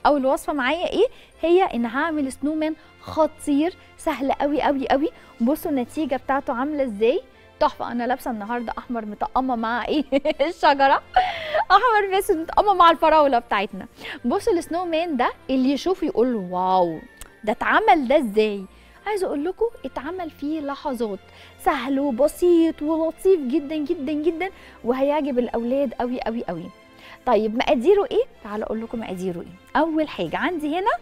او الوصفه معايا ايه هي ان هعمل سنومان خطير سهل قوي قوي قوي بصوا النتيجه بتاعته عامله ازاي تحفه انا لابسه النهارده احمر مطقمه مع ايه الشجره احمر بس مطقمه مع الفراوله بتاعتنا بصوا السنو مان ده اللي يشوفه يقول واو ده اتعمل ده ازاي عايزه اقول لكم اتعمل فيه لحظات سهل وبسيط ولطيف جدا جدا جدا وهيعجب الاولاد قوي قوي قوي طيب مقاديره ايه تعالوا اقول لكم مقاديره ايه اول حاجه عندي هنا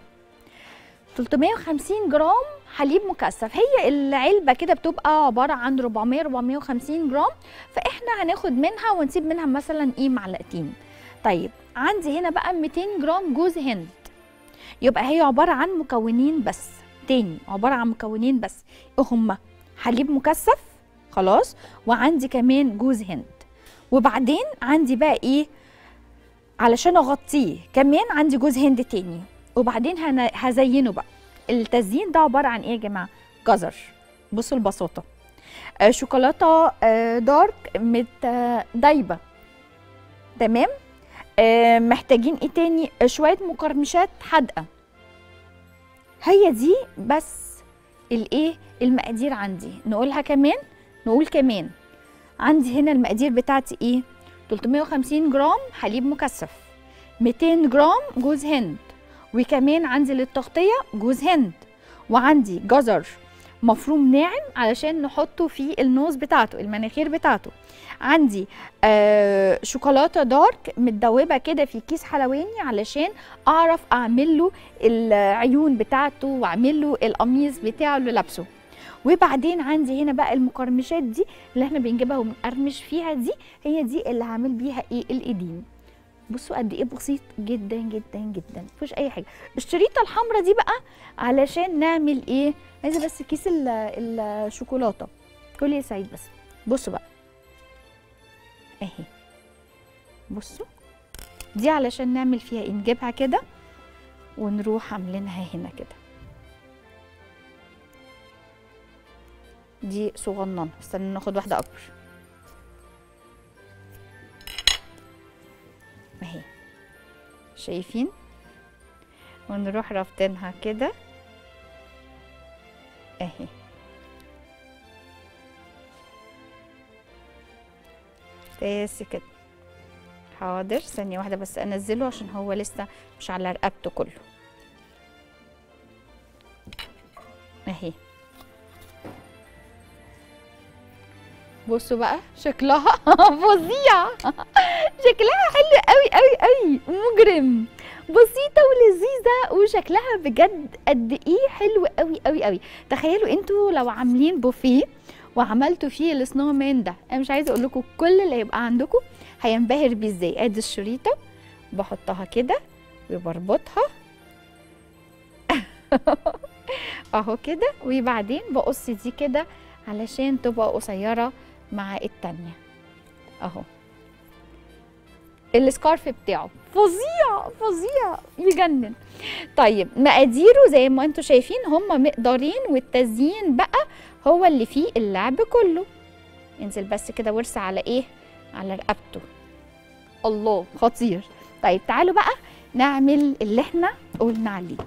350 جرام حليب مكثف هي العلبه كده بتبقى عباره عن 400 450 جرام فاحنا هناخد منها ونسيب منها مثلا ايه معلقتين طيب عندي هنا بقى 200 جرام جوز هند يبقى هي عباره عن مكونين بس تاني عباره عن مكونين بس ايه هما حليب مكثف خلاص وعندي كمان جوز هند وبعدين عندي بقى ايه علشان اغطيه كمان عندي جوز هند تاني وبعدين هن- هزينه بقى التزيين ده عباره عن ايه يا جماعه جزر بصوا البساطه آه شوكولاته آه دارك مت آه دايبه تمام آه محتاجين ايه تاني آه شويه مقرمشات حادقه هي دي بس الايه المقادير عندي نقولها كمان نقول كمان عندي هنا المقادير بتاعتي ايه 350 جرام حليب مكثف 200 جرام جوز هند وكمان عندي للتغطية جوز هند وعندي جزر مفروم ناعم علشان نحطه في النوز بتاعته المناخير بتاعته عندي آه شوكولاته دارك متدوبه كده في كيس حلواني علشان اعرف اعمل له العيون بتاعته واعمل له القميص بتاعه اللي لابسه وبعدين عندي هنا بقى المقرمشات دي اللي احنا بنجيبها وبنقرمش فيها دي هي دي اللي هعمل بيها ايه الايدين بصوا قد ايه بسيط جدا جدا جدا مفيش اي حاجه الشريطه الحمراء دي بقى علشان نعمل ايه عايزه بس كيس ال- الشوكولاته كل سعيد بس بصوا بقى اهي بصوا دي علشان نعمل فيها ايه نجيبها كده ونروح عاملينها هنا كده دي صغننه استنى ناخد واحده اكبر اهي شايفين ونروح رابطينها كده اهي بس كده حاضر ثانية واحدة بس انزله عشان هو لسه مش على رقبته كله اهي بصوا بقى شكلها فظيع شكلها حلو قوي قوي قوي مجرم بسيطه ولذيذه وشكلها بجد قد ايه حلو قوي قوي قوي تخيلوا انتوا لو عاملين بوفيه وعملتوا فيه السنو مان ده انا مش عايزه اقول لكم كل اللي هيبقى عندكم هينبهر بيه ازاي ادي الشريطه بحطها كده وبربطها اهو كده وبعدين بقص دي كده علشان تبقى قصيره مع التانية اهو السكارف بتاعه فظيع فظيع يجنن طيب مقاديره زي ما انتم شايفين هم مقدارين والتزيين بقى هو اللي فيه اللعب كله انزل بس كده ورثة على ايه على رقبته الله خطير طيب تعالوا بقى نعمل اللي احنا قلنا عليه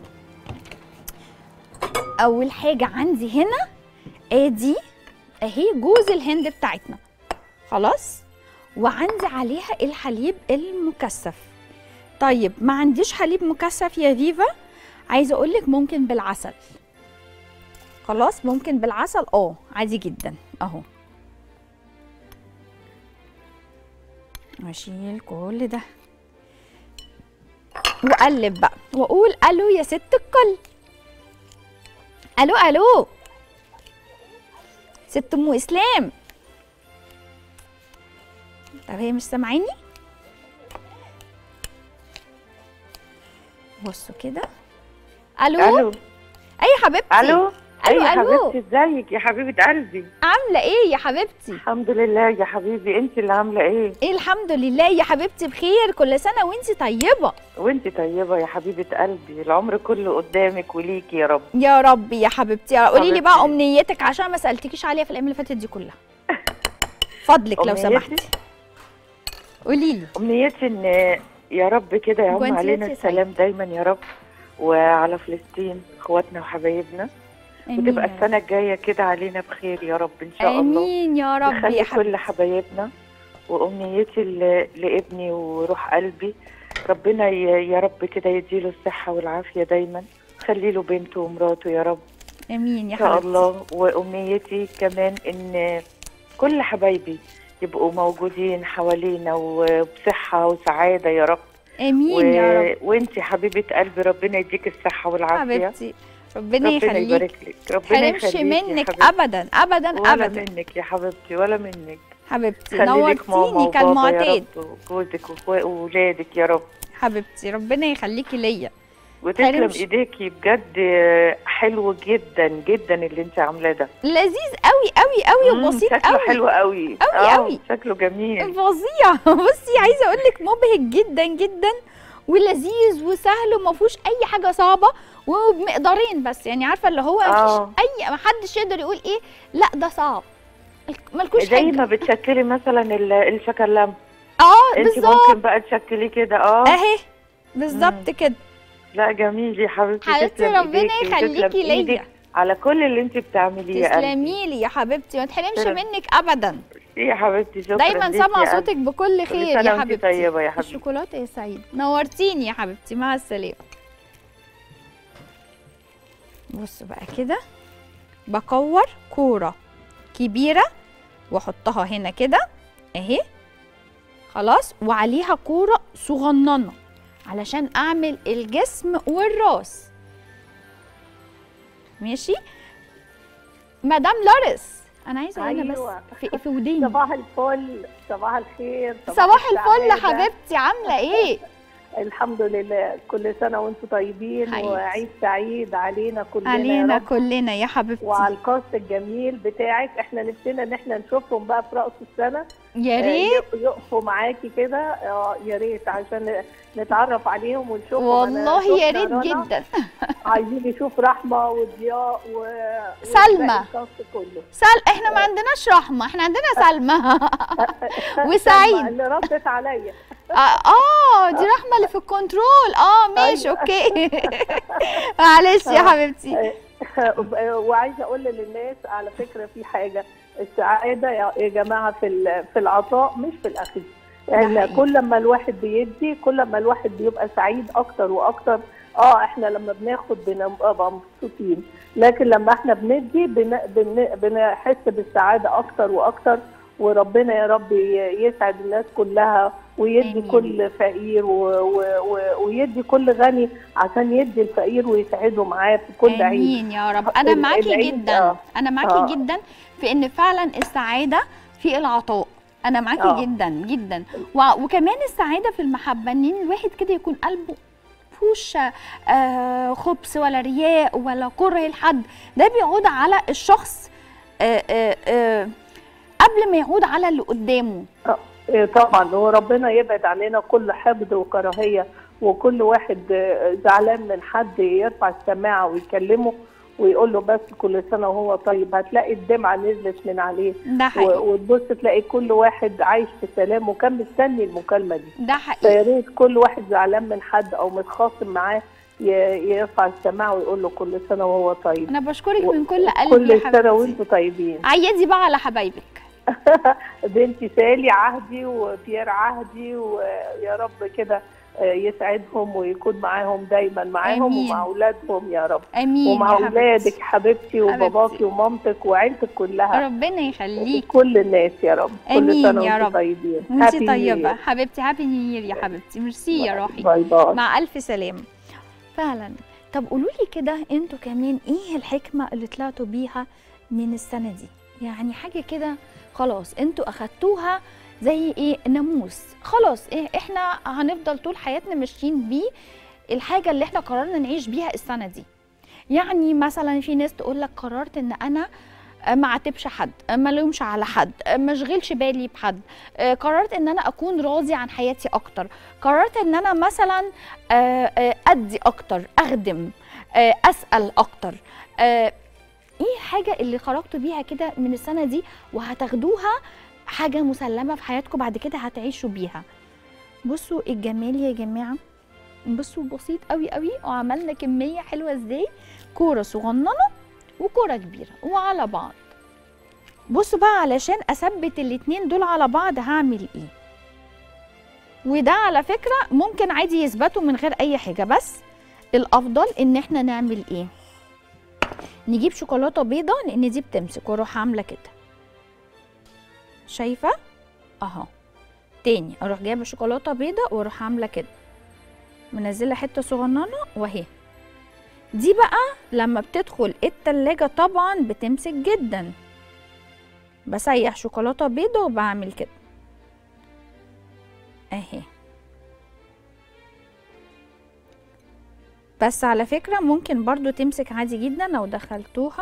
اول حاجه عندي هنا ادي اهي جوز الهند بتاعتنا خلاص وعندي عليها الحليب المكثف طيب ما عنديش حليب مكثف يا فيفا عايزه اقول لك ممكن بالعسل خلاص ممكن بالعسل اه عادي جدا اهو اشيل كل ده واقلب بقى واقول الو يا ست الكل الو الو ست ام اسلام طب هي مش سامعاني بصوا كده الو الو اي حبيبتي الو الو أيوة الو حبيبتي ازيك يا حبيبه قلبي عامله ايه يا حبيبتي الحمد لله يا حبيبي انت اللي عامله ايه ايه الحمد لله يا حبيبتي بخير كل سنه وانتي طيبه وانت طيبه يا حبيبه قلبي العمر كله قدامك وليكي يا رب يا رب يا حبيبتي قولي لي بقى حبيبتي. امنيتك عشان ما سالتكيش عليها في الايام اللي فاتت دي كلها فضلك لو أمنيتي؟ سمحتي قولي لي امنيتي ان يا رب كده يعم جوانتيات علينا يا السلام دايما يا رب وعلى فلسطين اخواتنا وحبايبنا آمين وتبقى يا رب. السنه الجايه كده علينا بخير يا رب ان شاء الله امين يا رب نخلي يا كل حبيبتي حبايبنا وامنيتي ل- لابني وروح قلبي ربنا ي- يا رب كده يديله الصحه والعافيه دايما خلي له بنته ومراته يا رب امين يا ان شاء حبيبتي الله وامنيتي كمان ان كل حبايبي يبقوا موجودين حوالينا وبصحه وسعاده يا رب امين يا رب وانت حبيبه قلبي ربنا يديك الصحه والعافيه حبيبتي ربنا ربنا يخليك يبارك لك ربنا حرمش يخليك يا منك حبيبتي. ابدا ابدا ولا ابدا منك يا حبيبتي ولا منك حبيبتي خلي لك ماما نورتيني وبابا كالمعتاد يا رب وجوزك وأخوا- وولادك يا رب حبيبتي ربنا يخليكي ليا وتسلم حرمش. ايديكي بجد حلو جدا جدا اللي انت عاملاه ده لذيذ قوي قوي قوي مم، وبسيط شكله قوي حلو قوي قوي آه، قوي. شكله جميل فظيع بصي عايزه اقول لك مبهج جدا جدا ولذيذ وسهل وما فيهوش اي حاجه صعبه وبمقدارين بس يعني عارفه اللي هو مفيش آه. اي ما حدش يقدر يقول ايه لا ده صعب مالكوش زي حاجه ما بتشكلي مثلا ال- الشكلام اه انت بالظبط ممكن بقى تشكليه كده اه اهي بالظبط كده لا جميل يا حبيبتي حبيبتي تسلم ربنا إيديكي وتسلم يخليكي ليا إيدك على كل اللي انت بتعمليه يا قلبي تسلمي لي يا حبيبتي ما تحرمش تسلم. منك ابدا يا حبيبتي شكرا دايما ليكي سامعه يا قلبي. صوتك بكل كل خير سنة يا وانت حبيبتي طيبة يا حبيبتي. الشوكولاته يا سعيد نورتيني يا حبيبتي مع السلامه بصوا بقى كده بكور كوره كبيره واحطها هنا كده اهي خلاص وعليها كوره صغننه علشان اعمل الجسم والراس ماشي مدام لارس انا عايزه هنا بس أيوة. في, في وديني صباح الفل صباح الخير صباح الفل السعادة. حبيبتي عامله ايه الحمد لله كل سنه وانتم طيبين حقيقي. وعيد سعيد علينا كلنا علينا يا رب كلنا يا حبيبتي وعلى الكاست الجميل بتاعك احنا نفسنا ان احنا نشوفهم بقى في راس السنه يا آه، ريت يق- يقفوا معاكي كده آه، يا ريت عشان نتعرف عليهم ونشوفهم أنا والله يا شفنا ريت رنا، جدا عايزين نشوف رحمه وضياء و سلمى. والباقي الكاست كله سل احنا ما عندناش رحمه احنا عندنا سلمى وسعيد. سلمى اللي ردت عليا اه آه، دي رحمه اللي في الكنترول اه ماشي أيوة. اوكي معلش يا حبيبتي وعايزه اقول للناس على فكره في حاجه السعاده يا يا جماعه في ال- في العطاء مش في الاخذ يعني حقيقي. كل ما الواحد بيدي كل ما الواحد بيبقى سعيد اكتر واكتر اه احنا لما بناخد بنبقى مبسوطين لكن لما احنا بندي بن بن بنحس بالسعاده اكتر واكتر وربنا يا رب ي- يسعد الناس كلها ويدي آمين. كل فقير و و و ويدي كل غني عشان يدي الفقير ويسعده معاه في كل عيد امين يا رب انا ال- معاكي العيد، جدا آه. انا معاكي آه. جدا في ان فعلا السعاده في العطاء انا معاكي آه. جدا جدا و- وكمان السعاده في المحبه ان الواحد كده يكون قلبه فيهوش آه خبث ولا رياء ولا كره لحد ده بيعود على الشخص آه آه آه قبل ما يعود على اللي قدامه إيه طبعا هو ربنا يبعد علينا كل حقد وكراهيه وكل واحد آه، زعلان من حد يرفع السماعه ويكلمه ويقول له بس كل سنه وهو طيب هتلاقي الدمعه نزلت من عليه ده حقيقي و- وتبص تلاقي كل واحد عايش في سلام وكان مستني المكالمه دي ده حقيقي فيا ريت كل واحد زعلان من حد او متخاصم معاه ي- يرفع السماعه ويقول له كل سنه وهو طيب انا بشكرك و- من كل قلبي يا كل سنه حبيبتي وانتم طيبين عيدي بقى على حبايبك بنتي سالي عهدي وبيير عهدي ويا رب كده آه، يسعدهم ويكون معاهم دايما معاهم آمين. ومع اولادهم يا رب امين ومع يا حبيبتي. اولادك حبيبتي وباباكي حبيبتي. ومامتك وعيلتك كلها ربنا يخليك كل الناس يا رب آمين كل سنه يا وانتم رب. طيبين وانتي Happy New طيبه Year. حبيبتي هابي نيو يير يا حبيبتي ميرسي يا روحي باي باي مع الف سلامه فعلا طب قولوا لي كده انتوا كمان ايه الحكمه اللي طلعتوا بيها من السنه دي يعني حاجه كده خلاص انتوا اخدتوها زي ايه ناموس خلاص إيه احنا هنفضل طول حياتنا ماشيين بيه الحاجه اللي احنا قررنا نعيش بيها السنه دي يعني مثلا في ناس تقول لك قررت ان انا ما اعاتبش حد ما لومش على حد ما اشغلش بالي بحد آه، قررت ان انا اكون راضي عن حياتي اكتر قررت ان انا مثلا آه، آه، ادي اكتر اخدم آه، اسال اكتر آه، ايه الحاجه اللي خرجتوا بيها كده من السنه دي وهتاخدوها حاجه مسلمه في حياتكم بعد كده هتعيشوا بيها بصوا الجمال يا جماعه بصوا بسيط قوي قوي وعملنا كميه حلوه ازاي كوره صغننه وكوره كبيره وعلى بعض بصوا بقى علشان اثبت الاتنين دول على بعض هعمل ايه وده على فكره ممكن عادي يثبتوا من غير اي حاجه بس الافضل ان احنا نعمل ايه نجيب شوكولاته بيضه لان دي بتمسك واروح عامله كده شايفه اهو تاني اروح جايبه شوكولاته بيضه واروح عامله كده منزله حته صغننه واهي دي بقى لما بتدخل التلاجة طبعا بتمسك جدا بسيح شوكولاته بيضه وبعمل كده اهي بس على فكرة ممكن برضو تمسك عادي جدا لو دخلتوها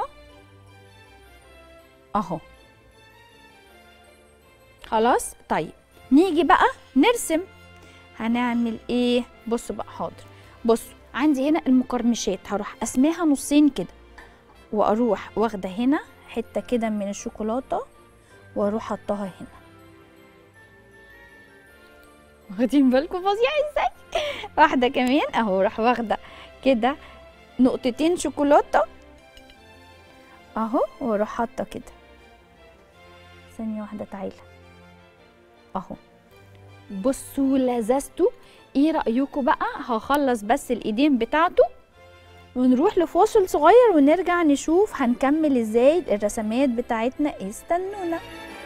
اهو خلاص طيب نيجي بقى نرسم هنعمل ايه بصوا بقى حاضر بصوا عندي هنا المقرمشات هروح اسميها نصين كده واروح واخده هنا حته كده من الشوكولاته واروح حطها هنا واخدين بالكم فظيع ازاي واحده كمان اهو راح واخده كده نقطتين شوكولاته اهو واروح حاطه كده ثانيه واحده تعالى اهو بصوا لذذته ايه رايكم بقى هخلص بس الايدين بتاعته ونروح لفاصل صغير ونرجع نشوف هنكمل ازاي الرسمات بتاعتنا استنونا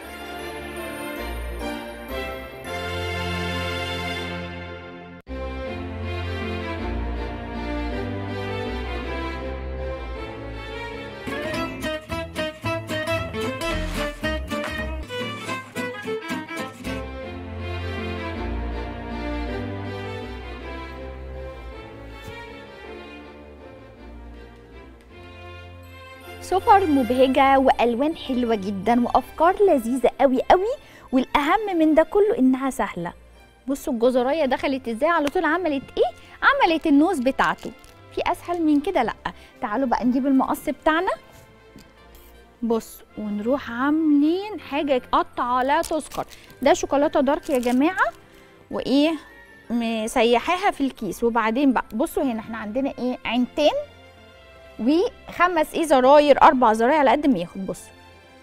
سفر مبهجة وألوان حلوة جدا وأفكار لذيذة قوي قوي والأهم من ده كله إنها سهلة بصوا الجزراية دخلت إزاي على طول عملت إيه؟ عملت النوز بتاعته في أسهل من كده لأ تعالوا بقى نجيب المقص بتاعنا بص ونروح عاملين حاجة قطعة لا تذكر ده شوكولاتة دارك يا جماعة وإيه مسيحاها في الكيس وبعدين بقى بصوا هنا احنا عندنا ايه عينتين وخمس ايه زراير اربع زراير على قد ما ياخد بصوا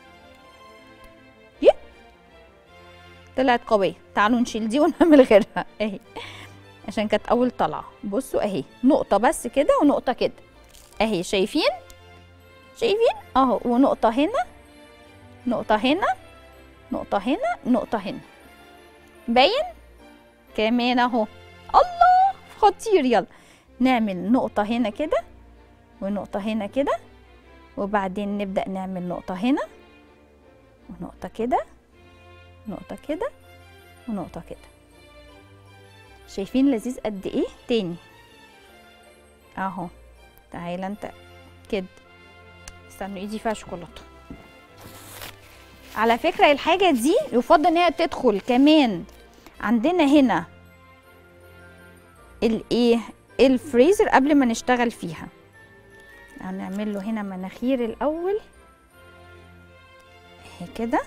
يه طلعت قويه تعالوا نشيل دي ونعمل غيرها اهي عشان كانت اول طلعه بصوا اهي نقطه بس كده ونقطه كده اهي شايفين شايفين اهو ونقطه هنا نقطه هنا نقطه هنا نقطه هنا باين كمان اهو الله خطير يلا نعمل نقطه هنا كده ونقطة هنا كده وبعدين نبدأ نعمل نقطة هنا ونقطة كده نقطة كده ونقطة كده شايفين لذيذ قد ايه تاني اهو تعالى انت كده استنوا ايدي فيها شوكولاتة على فكرة الحاجة دي يفضل ان هي تدخل كمان عندنا هنا الايه الفريزر قبل ما نشتغل فيها هنعمل له هنا مناخير الاول اهي كده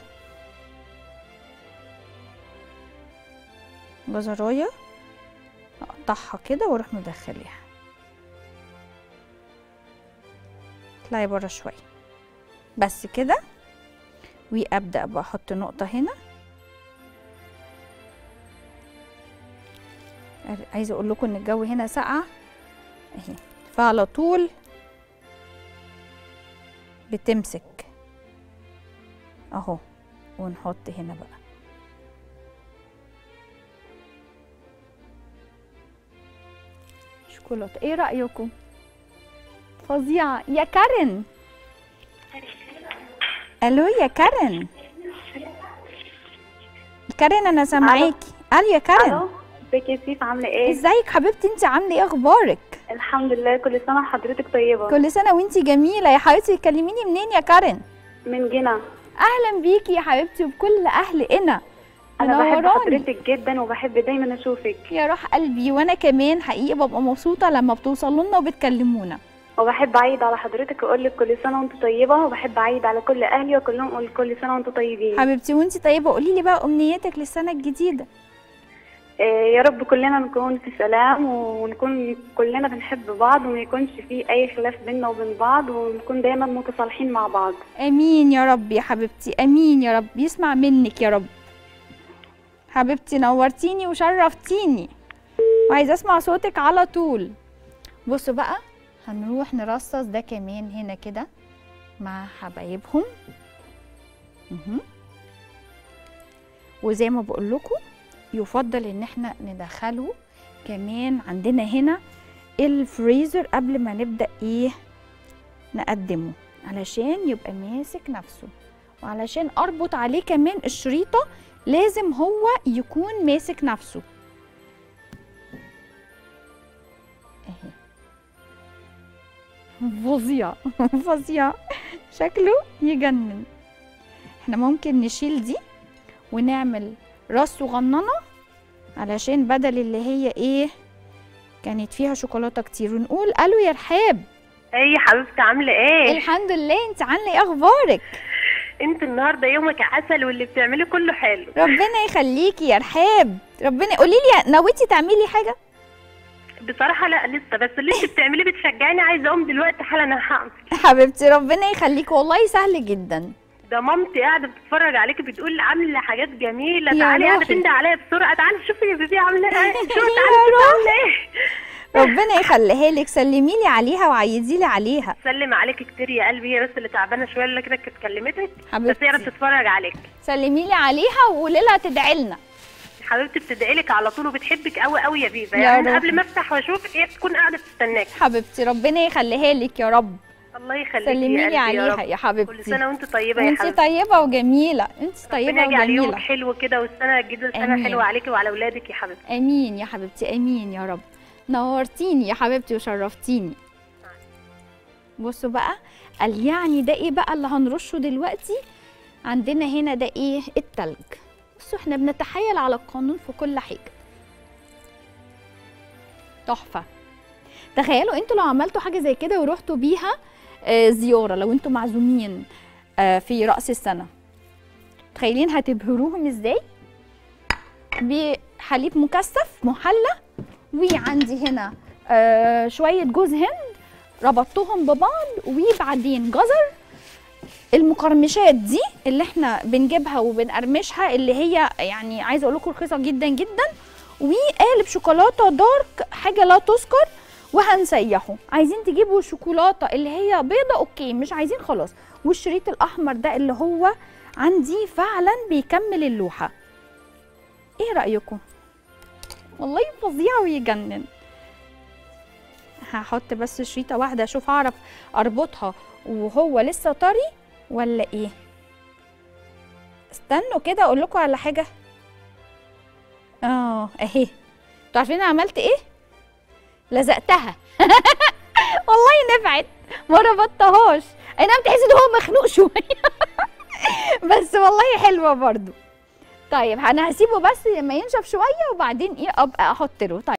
جزرايه اقطعها كده واروح مدخليها اطلعي بره شويه بس كده وابدا بقى احط نقطه هنا عايزه اقول لكم ان الجو هنا ساقعه اهي فعلى طول بتمسك اهو ونحط هنا بقى شوكولاته ايه رايكم فظيعه يا كارن الو يا كارن كارن انا سامعاكي الو يا كارن الو ازيك يا سيف عامله ايه ازيك حبيبتي انت عامله ايه اخبارك الحمد لله كل سنه وحضرتك طيبه كل سنه وانتي جميله يا حبيبتي تكلميني منين يا كارن من جنى اهلا بيكي يا حبيبتي وبكل اهل هنا انا بحب منوراني. حضرتك جدا وبحب دايما اشوفك يا روح قلبي وانا كمان حقيقي ببقى مبسوطه لما بتوصلوا لنا وبتكلمونا وبحب اعيد على حضرتك واقول لك كل سنه وانت طيبه وبحب اعيد على كل اهلي واقول لهم كل سنه وانتم طيبين حبيبتي وانتي طيبه قولي لي بقى امنياتك للسنه الجديده آه، يا رب كلنا نكون في سلام ونكون كلنا بنحب بعض وما يكونش في اي خلاف بيننا وبين بعض ونكون دايما متصالحين مع بعض امين يا رب يا حبيبتي امين يا رب يسمع منك يا رب حبيبتي نورتيني وشرفتيني وعايزه اسمع صوتك على طول بصوا بقى هنروح نرصص ده كمان هنا كده مع حبايبهم مهم. وزي ما بقول لكم يفضل ان احنا ندخله كمان عندنا هنا الفريزر قبل ما نبدا ايه نقدمه علشان يبقى ماسك نفسه وعلشان اربط عليه كمان الشريطه لازم هو يكون ماسك نفسه اهي فظيع فظيع شكله يجنن احنا ممكن نشيل دي ونعمل راس صغننه علشان بدل اللي هي ايه كانت فيها شوكولاته كتير ونقول الو يا رحاب اي حبيبتي عامله ايه الحمد لله انت عامله ايه اخبارك انت النهارده يومك عسل واللي بتعملي كله حلو ربنا يخليكي يا رحاب ربنا قولي لي نويتي تعملي حاجه بصراحه لا لسه بس اللي انت بتعمليه بتشجعني عايزه اقوم دلوقتي حالا انا هعمل حبيبتي ربنا يخليكي والله سهل جدا ده مامتي قاعده بتتفرج عليكي بتقول عامله حاجات جميله يا تعالي قاعده روحي. تندى عليا بسرعه تعالي شوفي يا بيبي عامله ايه شوفي يا تعالي شوفي عامله ايه ربنا يخليها لك سلمي لي عليها وعيدي لي عليها سلم عليك كتير يا قلبي هي بس اللي تعبانه شويه اللي كده كانت كلمتك بس هي حبيبتي بتتفرج عليك سلمي لي عليها وقولي لها تدعي لنا حبيبتي بتدعي لك على طول وبتحبك قوي قوي يا بيبا يا يعني روحي. قبل ما افتح واشوفك هي بتكون قاعده بتستناك حبيبتي ربنا يخليها لك يا رب الله يخليكي سلمي يا لي قلبي يا عليها رب. يا كل حبيبتي سنه وانت طيبه يا وانت حبيبتي طيبه وجميله انت طيبه ربنا يجعل يومك وجميله حلو كده والسنه الجديده سنه آمين. حلوه عليكي وعلى اولادك يا حبيبتي امين يا حبيبتي امين يا رب نورتيني يا حبيبتي وشرفتيني بصوا بقى قال يعني ده ايه بقى اللي هنرشه دلوقتي عندنا هنا ده ايه التلج بصوا احنا بنتحايل على القانون في كل حاجه تحفه تخيلوا انتوا لو عملتوا حاجه زي كده ورحتوا بيها آه، زياره لو انتوا معزومين آه، في راس السنه تخيلين هتبهروهم ازاي بحليب مكثف محلى وعندي هنا آه شويه جوز هند ربطتهم ببعض وبعدين جزر المقرمشات دي اللي احنا بنجيبها وبنقرمشها اللي هي يعني عايزه اقول لكم رخيصه جدا جدا وقالب شوكولاته دارك حاجه لا تذكر وهنسيحه عايزين تجيبوا شوكولاته اللي هي بيضه اوكي مش عايزين خلاص والشريط الاحمر ده اللي هو عندي فعلا بيكمل اللوحه ايه رايكم والله فظيع ويجنن هحط بس شريطه واحده اشوف اعرف اربطها وهو لسه طري ولا ايه استنوا كده اقول لكم على حاجه اه اهي انتوا عارفين أنا عملت ايه لزقتها والله نفعت ما ربطتهاش اي نعم تحس ان هو مخنوق شويه بس والله حلوه برضو طيب انا هسيبه بس لما ينشف شويه وبعدين ايه ابقى احط له طيب